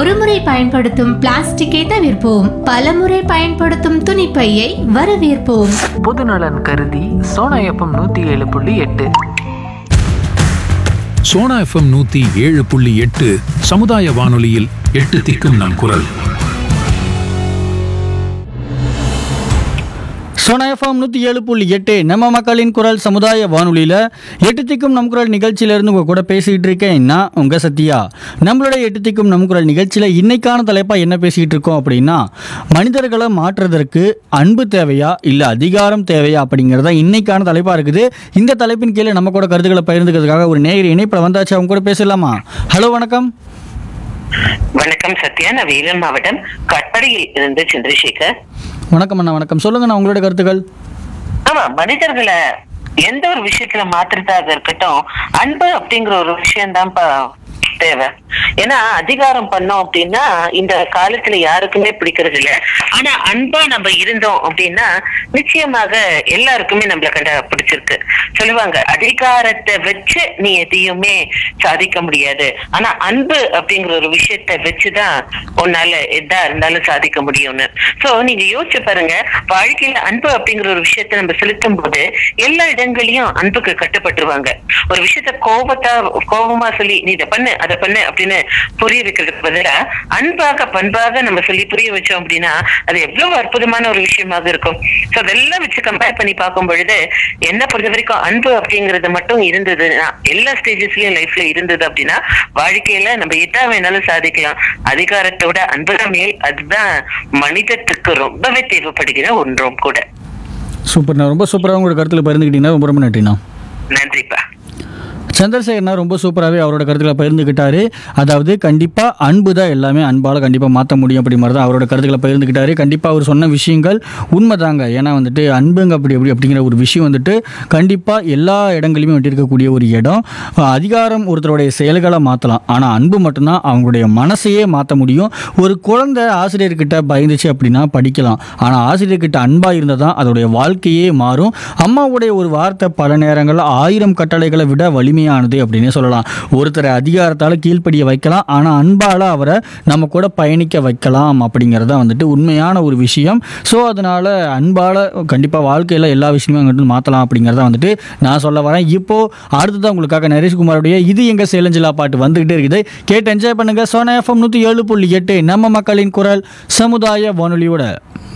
ஒருமுறை பயன்படுத்தும் பிளாஸ்டிக்கை தவிர்ப்போம் பலமுறை பயன்படுத்தும் துணிப்பையை வரவேற்போம் பொதுநலன் கருதி சோனா எஃப்எம் நூற்றி ஏழு புள்ளி எட்டு சோனா எஃப்எம் நூத்தி ஏழு புள்ளி எட்டு சமுதாய வானொலியில் எட்டு திக்கும் நம் குரல் சோனா எஃப்எம் நூற்றி ஏழு புள்ளி எட்டு நம்ம மக்களின் குரல் சமுதாய வானொலியில் எட்டு திக்கும் நம் குரல் நிகழ்ச்சியிலேருந்து உங்கள் கூட பேசிக்கிட்டு இருக்கேன் நான் உங்கள் சத்யா நம்மளோட எட்டு திக்கும் நம் குரல் நிகழ்ச்சியில் இன்னைக்கான தலைப்பாக என்ன பேசிக்கிட்டு இருக்கோம் அப்படின்னா மனிதர்களை மாற்றுறதற்கு அன்பு தேவையா இல்லை அதிகாரம் தேவையா அப்படிங்கிறதா இன்னைக்கான தலைப்பாக இருக்குது இந்த தலைப்பின் கீழே நம்ம கூட கருத்துக்களை பகிர்ந்துக்கிறதுக்காக ஒரு நேயர் இணைப்பில் வந்தாச்சு அவங்க கூட பேசலாமா ஹலோ வணக்கம் வணக்கம் சத்யா நான் வேலூர் மாவட்டம் கட்படியில் இருந்து சந்திரசேகர் வணக்கம் அண்ணா வணக்கம் சொல்லுங்கண்ணா உங்களோட கருத்துக்கள் ஆமா மனிதர்களை எந்த ஒரு விஷயத்துல மாத்துறதாக இருக்கட்டும் அன்பு அப்படிங்கிற ஒரு விஷயம் தேவை ஏன்னா அதிகாரம் பண்ணோம் அப்படின்னா இந்த காலத்துல யாருக்குமே பிடிக்கிறது இல்ல ஆனா அன்பா நம்ம இருந்தோம் அப்படின்னா நிச்சயமாக எல்லாருக்குமே நம்மள கண்ட பிடிச்சிருக்கு சொல்லுவாங்க அதிகாரத்தை வச்சு நீ எதையுமே சாதிக்க முடியாது ஆனா அன்பு அப்படிங்கிற ஒரு விஷயத்தை வச்சுதான் உன்னால எதா இருந்தாலும் சாதிக்க முடியும்னு சோ நீங்க யோசிச்சு பாருங்க வாழ்க்கையில அன்பு அப்படிங்கிற ஒரு விஷயத்தை நம்ம செலுத்தும் போது எல்லா இடங்களையும் அன்புக்கு கட்டுப்பட்டுருவாங்க ஒரு விஷயத்த கோபத்தா கோபமா சொல்லி நீ இதை பண்ணு அதை பண்ணு அப்படின்னு புரிய வைக்கிறதுக்கு பதிலா அன்பாக பண்பாக நம்ம சொல்லி புரிய வச்சோம் அப்படின்னா அது எவ்வளவு அற்புதமான ஒரு விஷயமாக இருக்கும் சோ அதெல்லாம் வச்சு கம்பேர் பண்ணி பார்க்கும் பொழுது என்ன பொறுத்த வரைக்கும் அன்பு அப்படிங்கிறது மட்டும் இருந்ததுன்னா எல்லா ஸ்டேஜஸ்லயும் லைஃப்ல இருந்தது அப்படின்னா வாழ்க்கையில நம்ம எதா வேணாலும் சாதிக்கலாம் அதிகாரத்தோட அன்புதான் மேல் அதுதான் மனிதத்துக்கு ரொம்பவே தேவைப்படுகிற ஒன்றும் கூட சூப்பர்ண்ணா ரொம்ப சூப்பராக உங்களோட கருத்தில் பகிர்ந்துக்கிட்டீங்கன்னா ரொம்ப ரொம்ப நன்றிண்ணா நன்றிப்பா சந்திரசேகர்னா ரொம்ப சூப்பராகவே அவரோட கருத்துக்களை பகிர்ந்துக்கிட்டாரு அதாவது கண்டிப்பாக அன்பு தான் எல்லாமே அன்பால் கண்டிப்பாக மாற்ற முடியும் அப்படி மாதிரி தான் அவரோட கருத்துக்களை பகிர்ந்துக்கிட்டாரு கண்டிப்பாக அவர் சொன்ன விஷயங்கள் உண்மைதாங்க ஏன்னா வந்துட்டு அன்புங்க அப்படி அப்படி அப்படிங்கிற ஒரு விஷயம் வந்துட்டு கண்டிப்பாக எல்லா இடங்களையுமே வந்துட்டு இருக்கக்கூடிய ஒரு இடம் அஹ் அதிகாரம் ஒருத்தருடைய செயல்களை மாற்றலாம் ஆனால் அன்பு மட்டும்தான் அவங்களுடைய மனசையே மாற்ற முடியும் ஒரு குழந்தை ஆசிரியர்கிட்ட பயந்துச்சு அப்படின்னா படிக்கலாம் ஆனால் ஆசிரியர்கிட்ட அன்பாக இருந்தால் தான் அதோடைய வாழ்க்கையே மாறும் அம்மாவுடைய ஒரு வார்த்தை பல நேரங்களில் ஆயிரம் கட்டளைகளை விட வலிமையானது அப்படின்னே சொல்லலாம் ஒருத்தரை அதிகாரத்தால் கீழ்ப்படிய வைக்கலாம் ஆனால் அன்பால் அவரை நம்ம கூட பயணிக்க வைக்கலாம் அப்படிங்கிறத வந்துட்டு உண்மையான ஒரு விஷயம் ஸோ அதனால் அன்பால் கண்டிப்பாக வாழ்க்கையில் எல்லா விஷயமும் வந்துட்டு மாற்றலாம் அப்படிங்கிறத வந்துட்டு நான் சொல்ல வரேன் இப்போது அடுத்ததான் உங்களுக்காக நரேஷ்குமாரோடைய இது எங்கள் சேலஞ்சிலா பாட்டு வந்துக்கிட்டே இருக்குது கேட்டு என்ஜாய் பண்ணுங்கள் சோனா எஃப்எம் நூற்றி ஏழு புள்ளி எட்டு நம்ம மக்களின் குரல் சமுதாய வானொலியோட